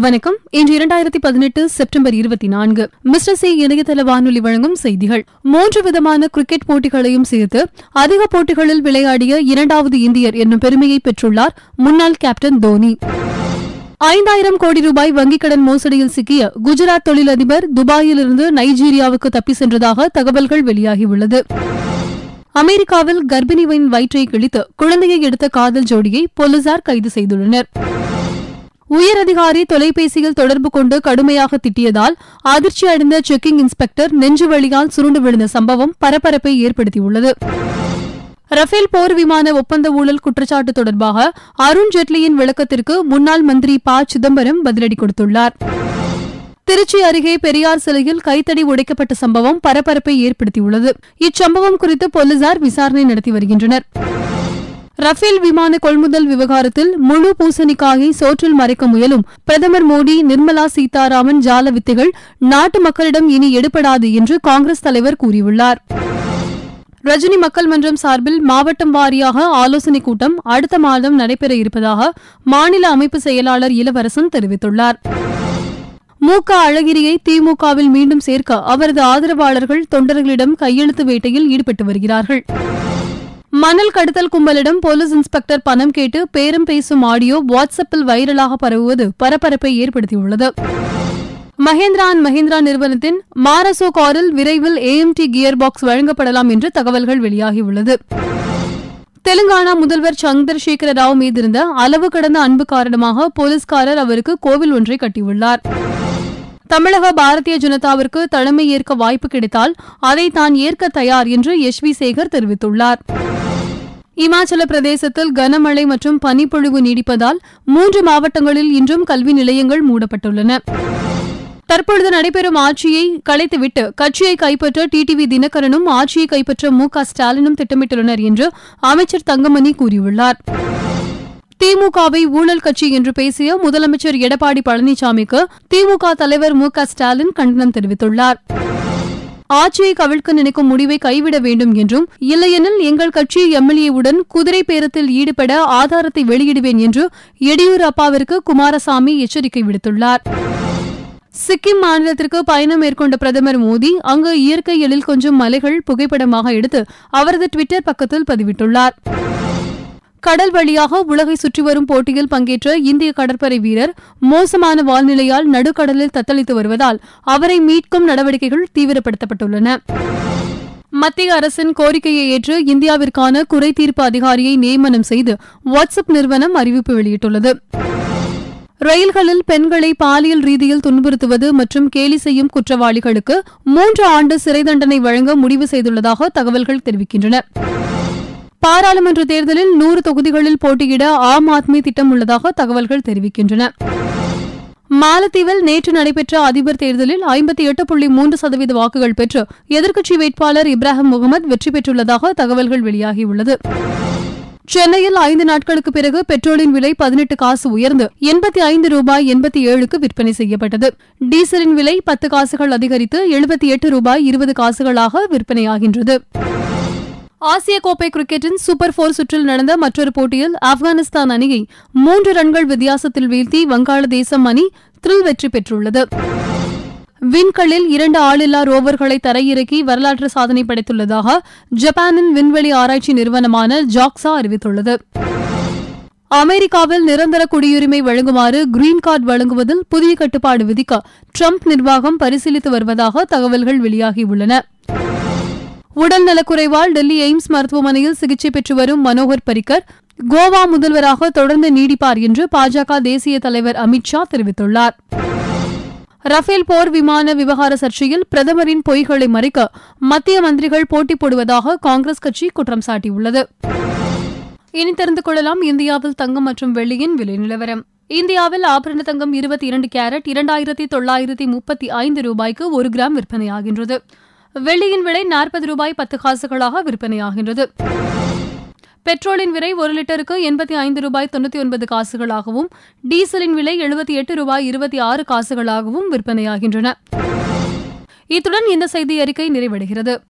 வணக்கம் இன்று இரண்டாயிரத்தி பதினெட்டு செப்டம்பர் இருபத்தி நான்கு மிஸ்டர் சி இணையதள வானொலி வழங்கும் செய்திகள் மூன்று விதமான கிரிக்கெட் போட்டிகளையும் சேர்த்து அதிக போட்டிகளில் விளையாடிய இரண்டாவது இந்தியர் என்னும் பெருமையை பெற்றுள்ளார் முன்னாள் கேப்டன் தோனி ஐந்தாயிரம் கோடி ரூபாய் வங்கிக் கடன் மோசடியில் சிக்கிய குஜராத் தொழிலதிபர் துபாயிலிருந்து நைஜீரியாவுக்கு தப்பி சென்றதாக தகவல்கள் வெளியாகியுள்ளது அமெரிக்காவில் கர்ப்பிணியின் வயிற்றை கிழித்து குழந்தையை எடுத்த காதல் ஜோடியை போலீசார் கைது செய்துள்ளனர் உயரதிகாரி தொலைபேசியில் தொடர்பு கொண்டு கடுமையாக திட்டியதால் அதிர்ச்சி அடைந்த செக்கிங் இன்ஸ்பெக்டர் நெஞ்சு வழியால் சுருண்டு விழுந்த சம்பவம் பரபரப்பை ஏற்படுத்தியுள்ளது ரஃபேல் போர் விமான ஒப்பந்த ஊழல் குற்றச்சாட்டு தொடர்பாக அருண் ஜேட்லியின் விளக்கத்திற்கு முன்னாள் மந்திரி ப சிதம்பரம் பதிலடி கொடுத்துள்ளார் திருச்சி அருகே பெரியார் சிலையில் கைத்தடி உடைக்கப்பட்ட சம்பவம் பரபரப்பை ஏற்படுத்தியுள்ளது இச்சம்பவம் குறித்து போலீசார் விசாரணை நடத்தி வருகின்றனர் ரஃபேல் விமான கொள்முதல் விவகாரத்தில் முழு பூசணிக்காயை சோற்றில் மறைக்க முயலும் பிரதமர் மோடி நிர்மலா சீதாராமன் ஜால வித்தைகள் நாட்டு மக்களிடம் இனி எடுபடாது என்று காங்கிரஸ் தலைவர் கூறியுள்ளார் ரஜினி மக்கள் மன்றம் சார்பில் மாவட்டம் வாரியாக ஆலோசனைக் கூட்டம் அடுத்த மாதம் நடைபெற இருப்பதாக மாநில அமைப்பு செயலாளர் இளவரசன் தெரிவித்துள்ளார் மு க அழகிரியை திமுகவில் மீண்டும் சேர்க்க அவரது ஆதரவாளர்கள் தொண்டர்களிடம் கையெழுத்து வேட்டையில் ஈடுபட்டு வருகிறார்கள் மணல் கடத்தல் கும்பலிடம் போலீஸ் இன்ஸ்பெக்டர் பணம் கேட்டு பேரம் பேசும் ஆடியோ வாட்ஸ்அப்பில் வைரலாக பரவுவது பரபரப்பை ஏற்படுத்தியுள்ளது மஹேந்திரா அண்ட் மஹேந்திரா நிறுவனத்தின் மாரசோ காரில் விரைவில் ஏஎம்டி கியர் பாக்ஸ் வழங்கப்படலாம் என்று தகவல்கள் வெளியாகியுள்ளது தெலுங்கானா முதல்வர் சந்திரசேகர ராவ் மீதிருந்த அளவு கடந்த அன்பு காரணமாக போலீஸ்காரர் அவருக்கு கோவில் ஒன்றை கட்டியுள்ளார் தமிழக பாரதிய ஜனதாவிற்கு தலைமை ஏற்க வாய்ப்பு கிடைத்தால் அதை தான் ஏற்க தயார் என்று எஸ் வி சேகர் தெரிவித்துள்ளார் இமாச்சல பிரதேசத்தில் கனமழை மற்றும் பனிப்பொழிவு நீடிப்பதால் மூன்று மாவட்டங்களில் இன்றும் கல்வி நிலையங்கள் மூடப்பட்டுள்ளன தற்பொழுது நடைபெறும் ஆட்சியை கலைத்துவிட்டு கட்சியை கைப்பற்ற டிடிவி தினகரனும் ஆட்சியை கைப்பற்ற மு க ஸ்டாலினும் திட்டமிட்டுள்ளனர் என்று அமைச்சர் தங்கமணி கூறியுள்ளார் திமுகவை ஊழல் கட்சி என்று பேசிய முதலமைச்சர் எடப்பாடி பழனிசாமிக்கு திமுக தலைவர் மு க ஸ்டாலின் கண்டனம் தெரிவித்துள்ளார் ஆட்சியை கவிழ்க்க நினைக்கும் முடிவை கைவிட வேண்டும் என்றும் இல்லையெனில் எங்கள் கட்சி எம்எல்ஏவுடன் குதிரை பேரத்தில் ஈடுபட ஆதாரத்தை வெளியிடுவேன் என்று எடியூரப்பாவிற்கு குமாரசாமி எச்சரிக்கை விடுத்துள்ளார் சிக்கிம் மாநிலத்திற்கு பயணம் மேற்கொண்ட பிரதமர் மோடி அங்கு இயற்கை எழில் கொஞ்சம் மலைகள் புகைப்படமாக எடுத்து அவரது டுவிட்டர் பக்கத்தில் பதிவிட்டுள்ளார் கடல் வழியாக உலகை சுற்றி வரும் போட்டியில் பங்கேற்ற இந்திய கடற்படை வீரர் மோசமான வால்நிலையால் நடுக்கடலில் தத்தளித்து வருவதால் அவரை மீட்கும் நடவடிக்கைகள் தீவிரப்படுத்தப்பட்டுள்ளன மத்திய அரசின் கோரிக்கையை ஏற்று இந்தியாவிற்கான குறை தீர்ப்பு அதிகாரியை நியமனம் செய்து வாட்ஸ்அப் நிறுவனம் அறிவிப்பு வெளியிட்டுள்ளது ரயில்களில் பெண்களை பாலியல் ரீதியில் துன்புறுத்துவது மற்றும் கேலி செய்யும் குற்றவாளிகளுக்கு மூன்று ஆண்டு சிறை தண்டனை வழங்க முடிவு செய்துள்ளதாக தகவல்கள் தெரிவிக்கின்றன பாராளுமன்ற தேர்தலில் நூறு தொகுதிகளில் போட்டியிட ஆம் ஆத்மி திட்டம் உள்ளதாக தகவல்கள் தெரிவிக்கின்றன மாலத்தீவில் நேற்று நடைபெற்ற அதிபர் தேர்தலில் ஐம்பத்தி எட்டு புள்ளி மூன்று சதவீத வாக்குகள் பெற்று எதிர்க்கட்சி வேட்பாளர் இப்ராஹிம் முகமது வெற்றி பெற்றுள்ளதாக தகவல்கள் வெளியாகியுள்ளது சென்னையில் ஐந்து நாட்களுக்கு பிறகு பெட்ரோலின் விலை பதினெட்டு காசு உயர்ந்து எண்பத்தி ஐந்து ரூபாய் எண்பத்தி ஏழுக்கு விற்பனை செய்யப்பட்டது டீசலின் விலை பத்து காசுகள் அதிகரித்து எழுபத்தி எட்டு ரூபாய் இருபது காசுகளாக விற்பனையாகின்றது ஆசிய கோப்பை கிரிக்கெட்டின் சூப்பர் போர் சுற்றில் நடந்த மற்றொரு போட்டியில் ஆப்கானிஸ்தான் அணியை மூன்று ரன்கள் வித்தியாசத்தில் வீழ்த்தி வங்காளதேசம் அணி த்ரில் வெற்றி பெற்றுள்ளது விண்கல்லில் இரண்டு ஆளில்லா ரோவர்களை தரையிறக்கி வரலாற்று சாதனை படைத்துள்ளதாக ஜப்பானின் விண்வெளி ஆராய்ச்சி நிறுவனமான ஜாக்சா அறிவித்துள்ளது அமெரிக்காவில் நிரந்தர குடியுரிமை வழங்குமாறு கிரீன் கார்டு வழங்குவதில் புதிய கட்டுப்பாடு விதிக்க ட்ரம்ப் நிர்வாகம் பரிசீலித்து வருவதாக தகவல்கள் வெளியாகியுள்ளன உடல் நலக்குறைவால் டெல்லி எய்ம்ஸ் மருத்துவமனையில் சிகிச்சை பெற்று வரும் மனோகர் பரிக்கர் கோவா முதல்வராக தொடர்ந்து நீடிப்பார் என்று பாஜக தேசிய தலைவர் அமித்ஷா தெரிவித்துள்ளார் ரஃபேல் போர் விமான விவகார சர்ச்சையில் பிரதமரின் பொய்களை மறைக்க மத்திய மந்திரிகள் போட்டி போடுவதாக காங்கிரஸ் கட்சி குற்றம் சாட்டியுள்ளது இனி தெரிந்து கொள்ளலாம் இந்தியாவில் தங்கம் மற்றும் வெள்ளியின் விலை நிலவரம் இந்தியாவில் ஆபரண தங்கம் இருபத்தி இரண்டு கேரட் இரண்டாயிரத்தி தொள்ளாயிரத்தி முப்பத்தி ஐந்து ரூபாய்க்கு ஒரு கிராம் விற்பனையாகின்றது வெள்ளியின் விலை நாற்பது ரூபாய் பத்து காசுகளாக விற்பனையாகின்றது பெட்ரோலின் விலை ஒரு லிட்டருக்கு எண்பத்தி ஐந்து ரூபாய் தொண்ணூற்றி ஒன்பது காசுகளாகவும் டீசலின் விலை எழுபத்தி எட்டு ரூபாய் இருபத்தி ஆறு காசுகளாகவும் விற்பனையாகின்றன இத்துடன் இந்த செய்தி அறிக்கை நிறைவடைகிறது